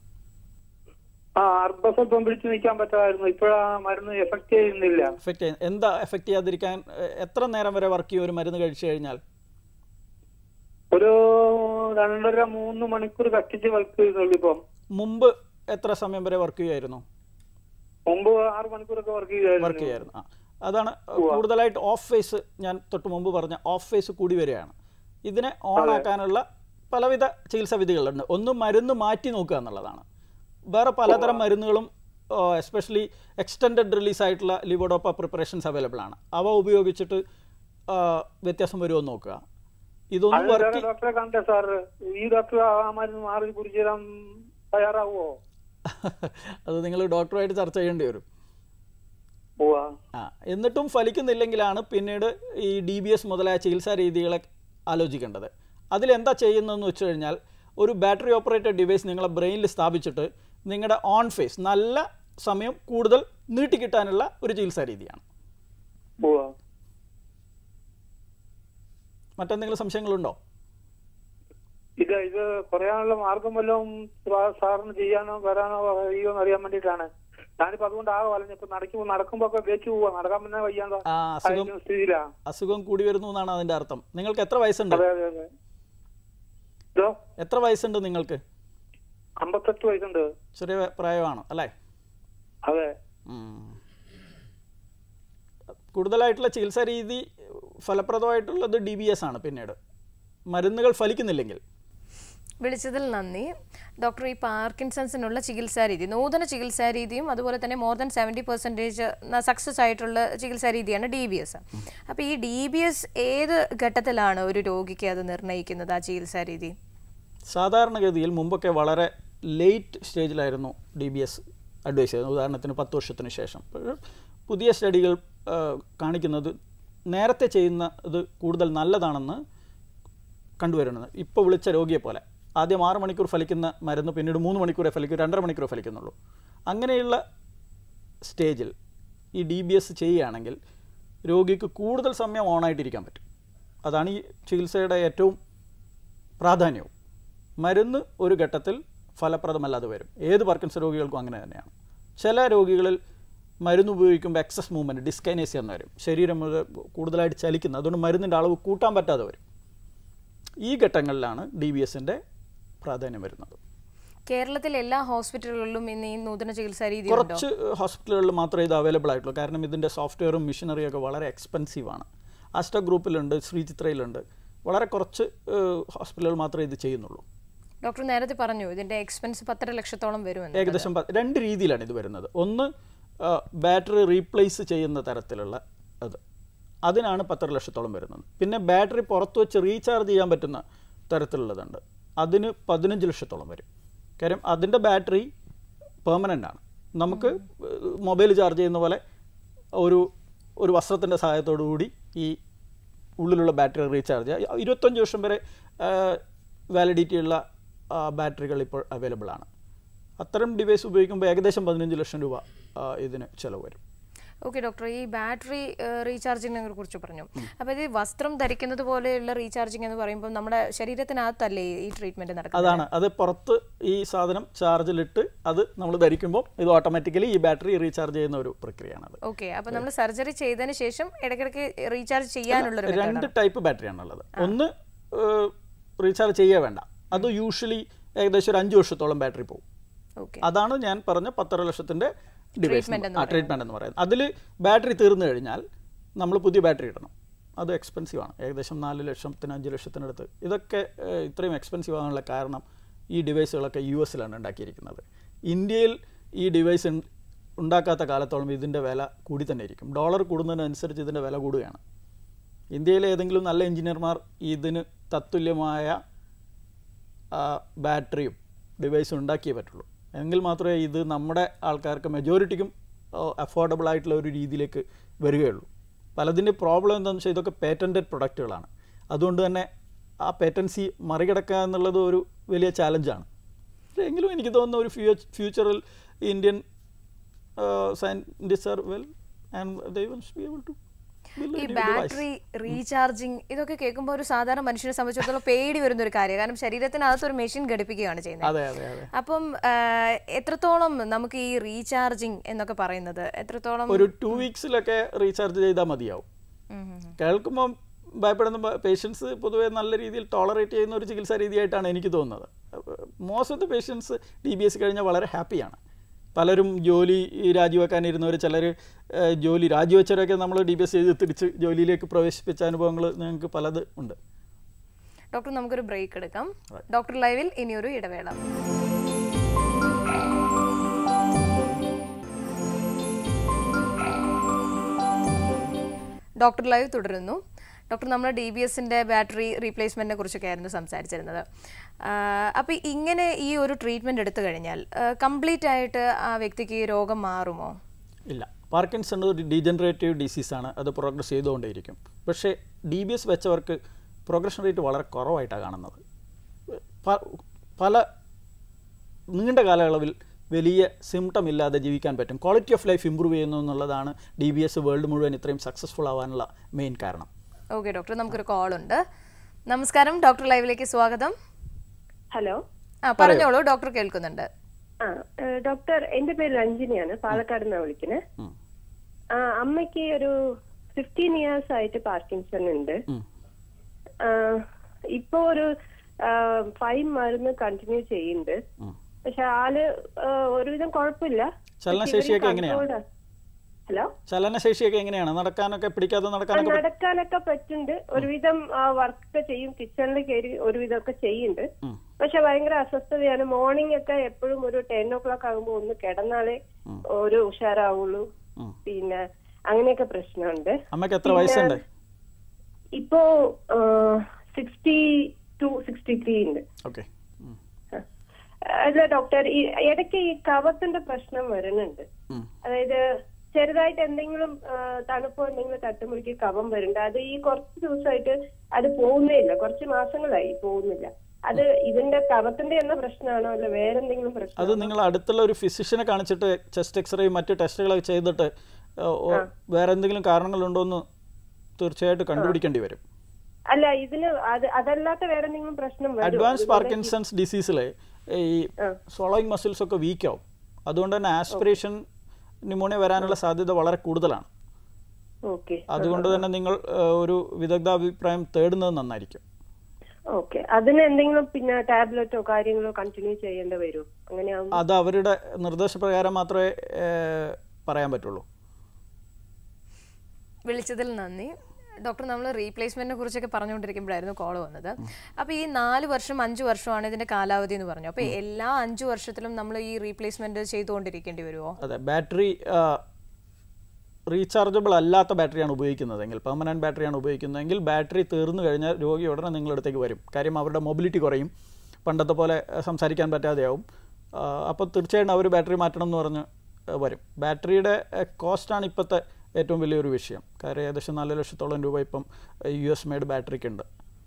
ആ അർദ്ധസ്വല്പം പിടിച്ചു നിൽക്കാൻ പറ്റാമായിരുന്നു ഇപ്പോഴാ മരുന്ന് എഫക്ട് ചെയ്യുന്നില്ല എഫക്റ്റ് ചെയ്യ എന്താ എഫക്റ്റ് ചെയ്യാതിരിക്കാൻ എ- എത്ര നേരം വരെ വർക്ക് ചെയ്യും ഒരു മരുന്ന് കഴിച്ചു കഴിഞ്ഞാൽ ഒരു രണ്ടര മൂന്ന് മണിക്കൂർ കഷ്ടിച്ച് വർക്ക് ചെയ്യുന്നുള്ളൂ ഇപ്പം മുമ്പ് എത്ര സമയം വരെ വർക്ക് ചെയ്യുമായിരുന്നു മുമ്പ് ആറ് മണിക്കൂറൊക്കെ വർക്ക് വർക്ക് ചെയ്യുമായിരുന്നു ചെയ്യായിരുന്നു ആ അതാണ് കൂടുതലായിട്ട് ഓഫ് ഫേസ് ഞാൻ തൊട്ട് മുമ്പ് പറഞ്ഞ ഓഫ് ഫേസ് കൂടി വരികയാണ് ഇതിനെ ഓൺ ആക്കാനുള്ള പലവിധ ചികിത്സാ വിധികളുണ്ട് ഒന്ന് മരുന്ന് മാറ്റി നോക്കുക എന്നുള്ളതാണ് വേറെ പലതരം മരുന്നുകളും എസ്പെഷ്യലി എക്സ്റ്റെൻഡഡ് റിലീസ് ആയിട്ടുള്ള ലിവോഡോപ്പ പ്രിപ്പറേഷൻസ് അവൈലബിൾ ആണ് അവ ഉപയോഗിച്ചിട്ട് ആ, വ്യത്യാസം വരുമോ എന്ന് നോക്കുക ഇതൊന്നും അത് വർക്ക് വേറെ ഡോക്ടറെ കണ്ടേ സാർ ഈ ഡോക്ടർ ആ മരുന്ന് മാറി കുറിച്ച് തരാൻ തയ്യാറാവുമോ അത് നിങ്ങൾ ഡോക്ടറുമായിട്ട് ചർച്ച ചെയ്യേണ്ടി വരും പോവാ ആ എന്നിട്ടും ഫലിക്കുന്നില്ലെങ്കിലാണ് പിന്നീട് ഈ ഡി ബി എസ് മുതലായ ചികിത്സാ രീതികളെ ആലോചിക്കേണ്ടത് അതിലെന്താ ചെയ്യുന്നതെന്ന് വെച്ച് കഴിഞ്ഞാൽ ഒരു ബാറ്ററി ഓപ്പറേറ്റഡ് ഡിവൈസ് നിങ്ങളെ ബ്രെയിനിൽ സ്ഥാപിച്ചിട്ട് നിങ്ങളുടെ ഓൺ ഫേസ് നല്ല സമയം കൂടുതൽ നീട്ടിക്കിട്ടാനുള്ള ഒരു ചികിത്സാ രീതിയാണ് പോവാ മറ്റെന്തെങ്കിലും സംശയങ്ങളുണ്ടോ ഇത് ഇത് കുറയാനുള്ള മാർഗം വല്ലതും സാ- സാറിന് ചെയ്യാനോ വരാനോ കഴിയുമോ എന്ന് അറിയാൻ വേണ്ടിയിട്ടാണ് ഞാനിപ്പോ അതുകൊണ്ട് ആകെ വലഞ്ഞു ഇപ്പൊ നടക്കുമ്പോ നടക്കുമ്പോ ഒക്കെ വേച്ചു പോവാ നടക്കാൻ പിന്നെ വയ്യാണ്ട ആ അസുഖം ആയിരിക്കുന്ന സ്ഥിതിയിലാ അസുഖം കൂടി വരുന്നു എന്നാണ് അതിൻ്റെ അർത്ഥം നിങ്ങൾക്ക് എത്ര വയസ്സുണ്ട് അതെ അതെ അതെ ഇതോ എത്ര വയസ്സുണ്ട് നിങ്ങൾക്ക് അമ്പത്തെട്ട് വയസ്സുണ്ട് ചെറിയ പ്രായമാണ് അല്ലേ അതെ ഉം. കൂടുതലായിട്ടുള്ള ചികിത്സാ രീതി ഫലപ്രദമായിട്ടുള്ളത് ഡി ബി എസ് ആണ് പിന്നീട് മരുന്നുകൾ ഫലിക്കുന്നില്ലെങ്കിൽ വിളിച്ചതിൽ നന്ദി ഡോക്ടർ ഈ പാർക്കിൻസൺസിനുള്ള ചികിത്സാ രീതി നൂതന ചികിത്സാ രീതിയും അതുപോലെ തന്നെ more than seventy percentage success ആയിട്ടുള്ള ചികിത്സാ രീതിയാണ് ഡി ബി എസ് അപ്പോൾ ഈ ഡി ബി എസ് ഏത് ഘട്ടത്തിലാണ് ഒരു രോഗിക്ക് അത് നിർണ്ണയിക്കുന്നത് ആ ചികിത്സാ രീതി സാധാരണഗതിയിൽ മുമ്പൊക്കെ വളരെ ലേറ്റ് സ്റ്റേജിലായിരുന്നു ഡി ബി എസ് അഡ്വൈസ് ചെയ്യുന്നത് ഉദാഹരണത്തിന് പത്ത് വർഷത്തിന് ശേഷം ഇപ്പോൾ പുതിയ സ്റ്റഡികൾ ആ, കാണിക്കുന്നത് നേരത്തെ ചെയ്യുന്ന ഇത് കൂടുതൽ നല്ലതാണെന്ന് കണ്ടുവരുന്നത് ഇപ്പോൾ വിളിച്ച രോഗിയെ പോലെ ആദ്യം ആറ് മണിക്കൂർ ഫലിക്കുന്ന മരുന്ന് പിന്നീട് മൂന്ന് മണിക്കൂറേ ഫലിക്കൂ രണ്ടര മണിക്കൂറേ ഫലിക്കുന്നുള്ളൂ അങ്ങനെയുള്ള സ്റ്റേജിൽ ഈ ഡി ബി എസ് ചെയ്യുകയാണെങ്കിൽ രോഗിക്ക് കൂടുതൽ സമയം ഓണായിട്ടിരിക്കാൻ പറ്റും അതാണ് ഈ ചികിത്സയുടെ ഏറ്റവും പ്രാധാന്യവും മരുന്ന് ഒരു ഘട്ടത്തിൽ ഫലപ്രദമല്ലാതെ വരും ഏത് പാർക്കിൻസൺ രോഗികൾക്കും അങ്ങനെ തന്നെയാണ് ചില രോഗികളിൽ മരുന്ന് ഉപയോഗിക്കുമ്പോൾ എക്സസ് മൂവ്മെൻറ്റ് ഡിസ്കൈനേസിയ എന്ന് വരും ശരീരം മുഴുവൻ കൂടുതലായിട്ട് ചലിക്കുന്നത് അതുകൊണ്ട് മരുന്നിൻ്റെ അളവ് കൂട്ടാൻ പറ്റാതെ വരും ഈ ഘട്ടങ്ങളിലാണ് ഡി ബി എസിൻ്റെ പ്രാധാന്യം വരുന്നത് കേരളത്തിലെ എല്ലാ ഹോസ്പിറ്റലുകളിലും ഇന്ന് ഈ നൂതന ചികിത്സാ രീതി ഉണ്ടോ കുറച്ച് ഹോസ്പിറ്റലുകളിൽ മാത്രമേ ഇത് അവൈലബിൾ ആയിട്ടുള്ളൂ കാരണം ഇതിൻ്റെ സോഫ്റ്റ്വെയറും മെഷീനറിയും ഒക്കെ വളരെ എക്സ്പെൻസീവ് ആണ് ആസ്റ്റ ഗ്രൂപ്പിലുണ്ട് ശ്രീചിത്രയിലുണ്ട് വളരെ കുറച്ച് ഹോസ്പിറ്റലുകൾ മാത്രമേ ഇത് ചെയ്യുന്നുള്ളൂ ഡോക്ടർ നേരത്തെ പറഞ്ഞു ഇതിന്റെ എക്സ്പെൻസ് പത്തര ലക്ഷത്തോളം വരുമെന്ന് ഏകദേശം പ- രണ്ട് രീതിയിലാണ് ഇത് വരുന്നത് ഒന്ന് ബാറ്ററി റീപ്ലേസ് ചെയ്യുന്ന തരത്തിലുള്ള അത് അതിനാണ് പത്തര ലക്ഷത്തോളം വരുന്നത് പിന്നെ ബാറ്ററി പുറത്ത് വെച്ച് റീചാർജ് ചെയ്യാൻ പറ്റുന്ന തരത്തിലുള്ളതുണ്ട് അതിന് പതിനഞ്ച് ലക്ഷത്തോളം വരും കാര്യം അതിൻ്റെ ബാറ്ററി പെർമനൻ്റ് ആണ് നമുക്ക് മൊബൈൽ ചാർജ് ചെയ്യുന്ന പോലെ ഒരു ഒരു വസ്ത്രത്തിൻ്റെ സഹായത്തോടു കൂടി ഈ ഉള്ളിലുള്ള ബാറ്ററി റീചാർജ് ചെയ്യുക ഇരുപത്തഞ്ച് വർഷം വരെ വാലിഡിറ്റി ഉള്ള ആ, ബാറ്ററികൾ ഇപ്പോൾ അവൈലബിൾ ആണ് അത്തരം ഡിവൈസ് ഉപയോഗിക്കുമ്പോൾ ഏകദേശം പതിനഞ്ച് ലക്ഷം രൂപ ആ, ഇതിന് ചിലവ് വരും ഓക്കെ ഡോക്ടർ ഈ ബാറ്ററി റീചാർജിങ്ങിനെ കുറിച്ച് പറഞ്ഞു അപ്പോൾ ഇത് വസ്ത്രം ധരിക്കുന്നത് പോലെയുള്ള റീചാർജിങ് എന്ന് പറയുമ്പോൾ നമ്മുടെ ശരീരത്തിനകത്തല്ലേ ഈ ട്രീറ്റ്മെന്റ് നടക്കുന്നത് അതാണ് അത് പുറത്ത് ഈ സാധനം ചാർജിലിട്ട് അത് നമ്മൾ ധരിക്കുമ്പോൾ ഇത് ഓട്ടോമാറ്റിക്കലി ഈ ബാറ്ററി റീചാർജ് ചെയ്യുന്ന ഒരു പ്രക്രിയയാണത് ഓക്കെ അപ്പോൾ നമ്മൾ സർജറി ചെയ്തതിന് ശേഷം ഇടയ്ക്കിടയ്ക്ക് റീചാർജ് ചെയ്യാനുള്ളൊരു രണ്ട് ടൈപ്പ് ബാറ്ററിയാണുള്ളത് ഒന്ന് റീചാർജ് ചെയ്യേ വേണ്ട അത് യൂഷ്വലി ഏകദേശം ഒരു അഞ്ച് വർഷത്തോളം ബാറ്ററി പോകും ഓക്കെ അതാണ് ഞാൻ പറഞ്ഞ പത്തര ലക്ഷത്തിൻ്റെ ഡിവൈസ് ആ ട്രീറ്റ്മെൻറ്റ് എന്ന് പറയുന്നത് അതിൽ ബാറ്ററി തീർന്നു കഴിഞ്ഞാൽ നമ്മൾ പുതിയ ബാറ്ററി ഇടണം അത് എക്സ്പെൻസീവ് ആണ് ഏകദേശം നാല് ലക്ഷത്തിന് അഞ്ച് ലക്ഷത്തിനടുത്ത് ഇതൊക്കെ ഏഹ്, ഇത്രയും എക്സ്പെൻസീവ് ആകാനുള്ള കാരണം ഈ ഡിവൈസുകളൊക്കെ യു എസിലാണ് ഉണ്ടാക്കിയിരിക്കുന്നത് ഇന്ത്യയിൽ ഈ ഡിവൈസ് ഉൺ- ഉണ്ടാക്കാത്ത കാലത്തോളം ഇതിൻ്റെ വില കൂടി തന്നെ ഇരിക്കും ഡോളർ കൂടുന്നതിനനുസരിച്ച് ഇതിൻ്റെ വില കൂടുകയാണ് ഇന്ത്യയിലെ ഏതെങ്കിലും നല്ല എഞ്ചിനീയർമാർ ഇതിന് തത്തുല്യമായ ആ, ബാറ്ററിയും ഡിവൈസും ഉണ്ടാക്കിയേ പറ്റുള്ളൂ എങ്കിൽ മാത്രമേ ഇത് നമ്മുടെ ആൾക്കാർക്ക് മെജോറിറ്റിക്കും അഫോർഡബിൾ ആയിട്ടുള്ള ഒരു രീതിയിലേക്ക് വരികയുള്ളൂ പലതിൻ്റെ പ്രോബ്ലം എന്താണെന്ന് വെച്ചാൽ ഇതൊക്കെ പേറ്റൻറ്റഡ് പ്രൊഡക്റ്റുകളാണ് അതുകൊണ്ട് തന്നെ ആ പേറ്റൻസി മറികടക്കുക എന്നുള്ളത് ഒരു വലിയ ചാലഞ്ചാണ് എങ്കിലും എനിക്ക് തോന്നുന്ന ഒരു ഫ്യൂ ഫ്യൂച്ചറിൽ Indian scientist are well and they will be able to ഈ ബാറ്ററി റീചാർജിങ് ഇതൊക്കെ കേൾക്കുമ്പോൾ ഒരു സാധാരണ മനുഷ്യനെ സംബന്ധിച്ചിടത്തോളം പേടി വരുന്ന ഒരു കാര്യം കാരണം ശരീരത്തിനകത്ത് ഒരു മെഷീൻ ഘടിപ്പിക്കുകയാണ് ചെയ്യുന്നത് അതെ അതെ അതെ അപ്പം ആ, എത്രത്തോളം നമുക്ക് ഈ റീചാർജിങ് എന്നൊക്കെ പറയുന്നത് എത്രത്തോളം ഒരു ടു വീക്സിലൊക്കെ റീചാർജ് ചെയ്താൽ മതിയാവും ഉം, ഉം, ഉം. കേൾക്കുമ്പം ഭയപ്പെടുന്ന പേഷ്യൻസ് പൊതുവേ നല്ല രീതിയിൽ ടോളറേറ്റ് ചെയ്യുന്ന ഒരു ചികിത്സാ രീതിയായിട്ടാണ് എനിക്ക് തോന്നുന്നത് most of the patients D B S കഴിഞ്ഞാൽ വളരെ ഹാപ്പിയാണ് പലരും ജോലി രാജിവെക്കാനിരുന്നവർ ചിലർ ജോലി രാജിവെച്ചവരൊക്കെ നമ്മൾ ഡി ബി എസ് ചെയ്ത് തിരിച്ച് ജോലിയിലേക്ക് പ്രവേശിപ്പിച്ച അനുഭവങ്ങൾ ഞങ്ങൾക്ക് പലത് ഉണ്ട് ഡോക്ടർ നമുക്കൊരു ബ്രേക്ക് എടുക്കാം ഡോക്ടർ ലൈവിൽ ഇനിയൊരു ഇടവേള ഡോക്ടർ ലൈവ് തുടരുന്നു ഡോക്ടർ നമ്മൾ ഡി ബി എസിൻ്റെ ബാറ്ററി റീപ്ലേസ്മെൻറ്റിനെ കുറിച്ചൊക്കെ ആയിരുന്നു സംസാരിച്ചിരുന്നത് അപ്പോൾ ഇങ്ങനെ ഈ ഒരു ട്രീറ്റ്മെൻറ്റ് എടുത്തു കഴിഞ്ഞാൽ കംപ്ലീറ്റ് ആയിട്ട് ആ വ്യക്തിക്ക് ഈ രോഗം മാറുമോ ഇല്ല പാർക്കിൻസൺ ഒരു ഡീജനറേറ്റീവ് ഡിസീസാണ് അത് പ്രോഗ്രസ് ചെയ്തുകൊണ്ടേയിരിക്കും പക്ഷേ ഡി ബി എസ് വെച്ചവർക്ക് പ്രോഗ്രഷൻ റേറ്റ് വളരെ കുറവായിട്ടാണ് കാണുന്നത് പ- പല നീണ്ട കാലയളവിൽ വലിയ സിംറ്റം ഇല്ലാതെ ജീവിക്കാൻ പറ്റും ക്വാളിറ്റി ഓഫ് ലൈഫ് ഇമ്പ്രൂവ് ചെയ്യുന്നു എന്നുള്ളതാണ് ഡി ബി എസ് വേൾഡ് മുഴുവൻ ഇത്രയും സക്സസ്ഫുൾ ആവാനുള്ള മെയിൻ കാരണം ഓക്കെ ഡോക്ടർ നമുക്കൊരു കോൾ ഉണ്ട് നമസ്കാരം ഡോക്ടർ ലൈവിലേക്ക് സ്വാഗതം ഹലോ ആ പറഞ്ഞോളൂ ഡോക്ടർ കേൾക്കുന്നുണ്ട് ആ ഏഹ് ഡോക്ടർ എന്റെ പേര് രഞ്ജിനിയാണ് പാലക്കാട് നിന്നാണ് വിളിക്കുന്നത് ഉം. ആ അമ്മയ്ക്ക് ഒരു ഫിഫ്റ്റീൻ ഇയേഴ്സ് ആയിട്ട് പാർക്കിൻസൺ ഉണ്ട് ഉം. ആ, ഇപ്പൊ ഒരു ഫൈവ് മരുന്ന് കണ്ടിന്യൂ ചെയ്യുന്നുണ്ട് ഉം. പക്ഷെ ആള് ആ, ഒരുവിധം കുഴപ്പമില്ല ചലനശേഷിയൊക്കെ എങ്ങനെയാണ് ഹലോ ചലനശേഷിയൊക്കെ എങ്ങനെയാണ് നടക്കാനൊക്കെ പിടിക്കാതെ നടക്കാനൊക്കെ പറ്റും? നടക്കാനൊക്കെ പറ്റുന്നുണ്ട് ഒരുവിധം വർക്ക് ഒക്കെ ചെയ്യും കിച്ചണിൽ കയറി ഒരുവിധം ഒക്കെ ചെയ്യുന്നുണ്ട് ഉം. പക്ഷെ ഭയങ്കര അസ്വസ്ഥതയാണ് മോർണിംഗ് ഒക്കെ എപ്പോഴും ഒരു ടെൻ ഓ ക്ലോക്ക് ആകുമ്പോൾ ഒന്ന് കിടന്നാലേ ഒരു ഉഷാറാവുള്ളൂ ഉം. പിന്നെ അങ്ങനെയൊക്കെ പ്രശ്നമുണ്ട് അമ്മയ്ക്ക് എത്ര വയസ്സുണ്ട് ഇപ്പോ സിക്സ്റ്റി ടു സിക്സ്റ്റി ത്രീ ഉണ്ട് ഓക്കെ അല്ല ഡോക്ടർ ഈ ഇടയ്ക്ക് ഈ കവത്തിന്റെ പ്രശ്നം വരുന്നുണ്ട് അതായത് ചെറുതായിട്ട് എന്തെങ്കിലും ആ, തണുപ്പോ എന്തെങ്കിലും തട്ടുമുറിക്ക് കവം വരുന്നുണ്ട് അത് ഈ കുറച്ച് ദിവസമായിട്ട് അത് പോകുന്നേ ഇല്ല കുറച്ച് മാസങ്ങളായി പോകുന്നില്ല അത് ഇതിന്റെ കവത്തിന്റെ എന്ന പ്രശ്നമാണോ അല്ല വേറെ എന്തെങ്കിലും പ്രശ്നം അത് നിങ്ങൾ അടുത്തുള്ള ഒരു ഫിസിഷ്യനെ കാണിച്ചിട്ട് ചെസ്റ്റ് എക്സ്റേയും മറ്റ് ടെസ്റ്റുകളൊക്കെ ചെയ്തിട്ട് ഏ, ഓ, വേറെ എന്തെങ്കിലും കാരണങ്ങളുണ്ടോ എന്ന് തീർച്ചയായിട്ടും കണ്ടുപിടിക്കേണ്ടി വരും അല്ല ഇതിന് അത് അതല്ലാത്ത വേറെ എന്തെങ്കിലും പ്രശ്നം വരുമോ? അഡ്വാൻസ് അതുപോലെ പാർക്കിൻസൺസ് ഡിസീസിൽ ഈ സ്വളോയിങ് മസിൽസ് ഒക്കെ വീക്ക് ആവും അതുകൊണ്ട് തന്നെ ആസ്പിറേഷൻ ന്യൂമോണിയ വരാനുള്ള സാധ്യത വളരെ കൂടുതലാണ് ഓക്കെ അതുകൊണ്ട് തന്നെ നിങ്ങൾ ഏഹ്, ഒരു വിദഗ്ധാഭിപ്രായം തേടുന്നത് നന്നായിരിക്കും ഓക്കെ അതിന് എന്തെങ്കിലും പിന്നെ ടാബ്ലറ്റോ കാര്യങ്ങളോ കണ്ടിന്യൂ ചെയ്യേണ്ടി വരുമോ അങ്ങനെയാവുമ്പോ അത് അവരുടെ നിർദ്ദേശപ്രകാരം മാത്രമേ ഏഹ്, പറയാൻ പറ്റുള്ളൂ വിളിച്ചതിൽ നന്ദി ഡോക്ടർ നമ്മൾ റീപ്ലേസ്മെന്റിനെ കുറിച്ചൊക്കെ പറഞ്ഞുകൊണ്ടിരിക്കുമ്പോഴായിരുന്നു കോൾ വന്നത് അപ്പോൾ ഈ നാല് വർഷം അഞ്ച് വർഷമാണ് ഇതിന്റെ കാലാവധി എന്ന് പറഞ്ഞു അപ്പോൾ എല്ലാ അഞ്ച് വർഷത്തിലും നമ്മൾ ഈ റീപ്ലേസ്മെന്റ് ചെയ്തുകൊണ്ടിരിക്കേണ്ടി വരുമോ അതെ ബാറ്ററി റീചാർജബിൾ അല്ലാത്ത ബാറ്ററിയാണ് ഉപയോഗിക്കുന്നതെങ്കിൽ പെർമനൻറ്റ് ബാറ്ററിയാണ് ഉപയോഗിക്കുന്നതെങ്കിൽ ബാറ്ററി തീർന്നു കഴിഞ്ഞാൽ രോഗി ഉടനെ നിങ്ങളുടെ അടുത്തേക്ക് വരും കാര്യം അവരുടെ മൊബിലിറ്റി കുറയും പണ്ടത്തെ പോലെ ആ, സംസാരിക്കാൻ പറ്റാതെയാവും അപ്പോൾ തീർച്ചയായിട്ടും അവർ ബാറ്ററി മാറ്റണം എന്ന് പറഞ്ഞ് ആ, വരും ബാറ്ററിയുടെ കോസ്റ്റാണ് ഇപ്പോഴത്തെ ഏറ്റവും വലിയൊരു വിഷയം കാര്യം ഏകദേശം നാല് ലക്ഷത്തോളം രൂപ ഇപ്പം യു എസ് മെയ്ഡ് ബാറ്ററിക്ക് ഉണ്ട്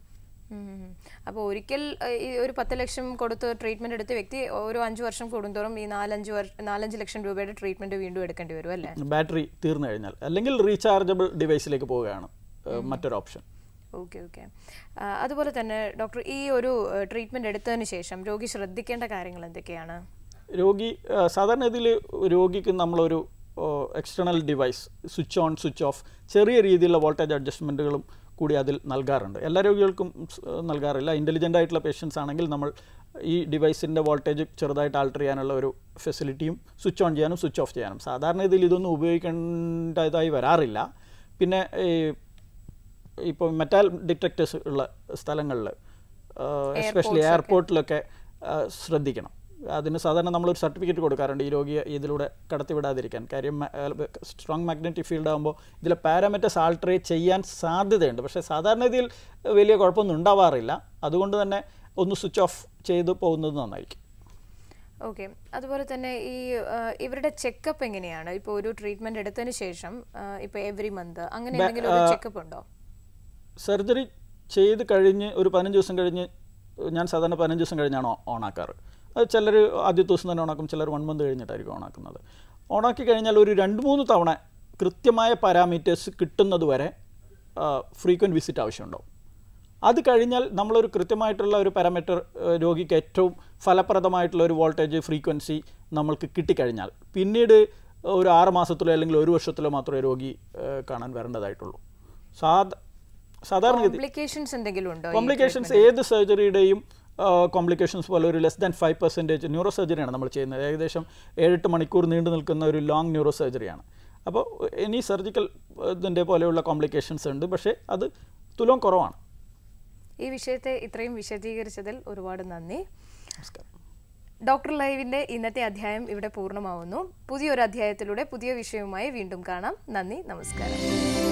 അപ്പോൾ ഒരിക്കൽ ഏഹ്, ഈ ഒരു പത്ത് ലക്ഷം കൊടുത്ത് ട്രീറ്റ്മെന്റ് എടുത്ത വ്യക്തി ഓരോ അഞ്ച് വർഷം കൂടുന്തോറും ഈ നാലഞ്ച് വർഷം നാലഞ്ച് ലക്ഷം രൂപയുടെ ട്രീറ്റ്മെന്റ് വീണ്ടും എടുക്കേണ്ടി വരും അല്ലേ ബാറ്ററി തീർന്നു കഴിഞ്ഞാൽ അല്ലെങ്കിൽ റീചാർജബിൾ ഡിവൈസിലേക്ക് പോവുകയാണ് ആ, മറ്റൊരു ഓപ്ഷൻ ഓക്കെ ഓക്കെ അതുപോലെ തന്നെ ഡോക്ടർ ഈ ഒരു ട്രീറ്റ്മെന്റ് എടുത്തതിന് ശേഷം രോഗി ശ്രദ്ധിക്കേണ്ട കാര്യങ്ങൾ എന്തൊക്കെയാണ് രോഗി ആ, സാധാരണ ഇതിൽ രോഗിക്ക് നമ്മളൊരു external device switch on switch off ചെറിയ രീതിയിലുള്ള വോൾട്ടേജ് അഡ്ജസ്റ്റ്മെൻറ്റുകളും കൂടി അതിൽ നൽകാറുണ്ട് എല്ലാ രോഗികൾക്കും സ്- നൽകാറില്ല ഇൻ്റലിജൻ്റ് ആയിട്ടുള്ള പേഷ്യൻസ് ആണെങ്കിൽ നമ്മൾ ഈ ഡിവൈസിൻ്റെ വോൾട്ടേജ് ചെറുതായിട്ട് ആൾട്ടർ ചെയ്യാനുള്ള ഒരു ഫെസിലിറ്റിയും സ്വിച്ച് ഓൺ ചെയ്യാനും സ്വിച്ച് ഓഫ് ചെയ്യാനും സാധാരണ ഇതിൽ ഇതൊന്നും ഉപയോഗിക്കേണ്ടതായി വരാറില്ല പിന്നെ ഈ ഇപ്പോൾ മെറ്റാൽ ഡിറ്റക്ടേഴ്സ് ഉള്ള സ്ഥലങ്ങളിൽ എസ്പെഷ്യലി എയർപോർട്ടിലൊക്കെ ശ്രദ്ധിക്കണം അതിന് സാധാരണ നമ്മളൊരു സർട്ടിഫിക്കറ്റ് കൊടുക്കാറുണ്ട് ഈ രോഗിയെ ഇതിലൂടെ കടത്തിവിടാതിരിക്കാൻ കാര്യം സ്ട്രോങ് മാഗ്നറ്റിക് ഫീൽഡ് ആകുമ്പോൾ ഇതിലെ പാരാമീറ്റേഴ്സ് ആൾട്ടറേറ്റ് ചെയ്യാൻ സാധ്യതയുണ്ട് പക്ഷേ സാധാരണ ഇതിൽ വലിയ കുഴപ്പമൊന്നും ഉണ്ടാവാറില്ല അതുകൊണ്ട് തന്നെ ഒന്ന് സ്വിച്ച് ഓഫ് ചെയ്ത് പോകുന്നത് നന്നായിരിക്കും ഓക്കെ അതുപോലെ തന്നെ ഈ ആ, ഇവരുടെ ചെക്കപ്പ് എങ്ങനെയാണ് ഇപ്പോൾ ഒരു ട്രീറ്റ്മെന്റ് എടുത്തതിന് ശേഷം ഇപ്പോൾ എവറി മന്ത് അങ്ങനെ എന്തെങ്കിലും ഒരു ചെക്കപ്പ് ഉണ്ടോ സർജറി ചെയ്ത് കഴിഞ്ഞ് ഒരു പതിനഞ്ച് ദിവസം കഴിഞ്ഞ് ഞാൻ സാധാരണ പതിനഞ്ച് ദിവസം കഴിഞ്ഞാണ് ഓൺ ആക്കാറ് അത് ചിലർ ആദ്യത്തെ ദിവസം തന്നെ ഓണാക്കും ചിലർ വൺ മന്ത് കഴിഞ്ഞിട്ടായിരിക്കും ഓണാക്കുന്നത് ഓണാക്കി കഴിഞ്ഞാൽ ഒരു രണ്ട് മൂന്ന് തവണ കൃത്യമായ പാരാമീറ്റേഴ്സ് കിട്ടുന്നത് വരെ ഫ്രീക്വൻറ്റ് വിസിറ്റ് ആവശ്യമുണ്ടാവും അത് കഴിഞ്ഞാൽ നമ്മളൊരു കൃത്യമായിട്ടുള്ള ഒരു പാരാമീറ്റർ രോഗിക്ക് ഏറ്റവും ഫലപ്രദമായിട്ടുള്ള ഒരു വോൾട്ടേജ് ഫ്രീക്വൻസി നമ്മൾക്ക് കിട്ടിക്കഴിഞ്ഞാൽ പിന്നീട് ഒരു ആറ് മാസത്തിലോ അല്ലെങ്കിൽ ഒരു വർഷത്തിലോ മാത്രമേ രോഗി ഏഹ്, കാണാൻ വരേണ്ടതായിട്ടുള്ളൂ സാധ സാധാരണഗതി കോംപ്ലിക്കേഷൻസ് എന്തെങ്കിലും ഉണ്ടോ ഈ കോംപ്ലിക്കേഷൻസ് ഏത് സർജറിയുടെയും കോംപ്ലിക്കേഷൻസ് പോലെ ഒരു less than five percentage neuro സർജറിയാണ് നമ്മൾ ചെയ്യുന്നത് ഏകദേശം ഏഴെട്ട് മണിക്കൂർ നീണ്ടു നിൽക്കുന്ന ഒരു ലോങ് ന്യൂറോ സർജറിയാണ് അപ്പോൾ ഇനി സർജിക്കൽ ഇതിൻ്റെ പോലെയുള്ള കോംപ്ലിക്കേഷൻസ് ഉണ്ട് പക്ഷേ അത് തുലോം കുറവാണ് ഈ വിഷയത്തെ ഇത്രയും വിശദീകരിച്ചതിൽ ഒരുപാട് നന്ദി നമസ്കാരം ഡോക്ടർ ലൈവിന്റെ ഇന്നത്തെ അധ്യായം ഇവിടെ പൂർണ്ണമാവുന്നു പുതിയൊരു അധ്യായത്തിലൂടെ പുതിയ വിഷയവുമായി വീണ്ടും കാണാം നന്ദി നമസ്കാരം